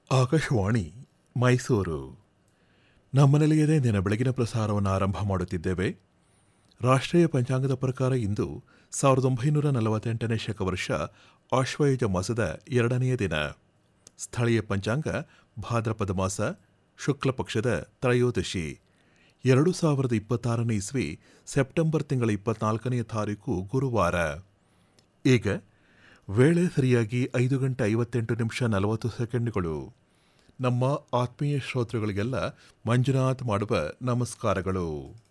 ಆಕಾಶವಾಣಿ ಮೈಸೂರು ನಮ್ಮನೆಲೆಯದೇ ದಿನ ಬೆಳಗಿನ ಪ್ರಸಾರವನ್ನು ಆರಂಭ ಮಾಡುತ್ತಿದ್ದೇವೆ ರಾಷ್ಟ್ರೀಯ ಪಂಚಾಂಗದ ಪ್ರಕಾರ ಇಂದು ಸಾವಿರದ ಒಂಬೈನೂರ ನಲವತ್ತೆಂಟನೇ ಶಕವರ್ಷ ಆಶ್ವಯುಜ ಮಾಸದ ಎರಡನೆಯ ದಿನ ಸ್ಥಳೀಯ ಪಂಚಾಂಗ ಭಾದ್ರಪದ ಮಾಸ ಶುಕ್ಲ ಪಕ್ಷದ ತ್ರಯೋದಶಿ ಎರಡು ಸಾವಿರದ ಇಪ್ಪತ್ತಾರನೇ ಇಸ್ವಿ ಸೆಪ್ಟೆಂಬರ್ ತಿಂಗಳ ಇಪ್ಪತ್ನಾಲ್ಕನೆಯ ತಾರೀಕು ಗುರುವಾರ ಈಗ ವೇಳೆ ಸರಿಯಾಗಿ ಐದು ಗಂಟೆ ಐವತ್ತೆಂಟು ನಿಮಿಷ ನಲವತ್ತು ಸೆಕೆಂಡ್ಗಳು ನಮ್ಮ ಆತ್ಮೀಯ ಶ್ರೋತೃಗಳಿಗೆಲ್ಲ ಮಂಜುನಾಥ್ ಮಾಡುವ ನಮಸ್ಕಾರಗಳು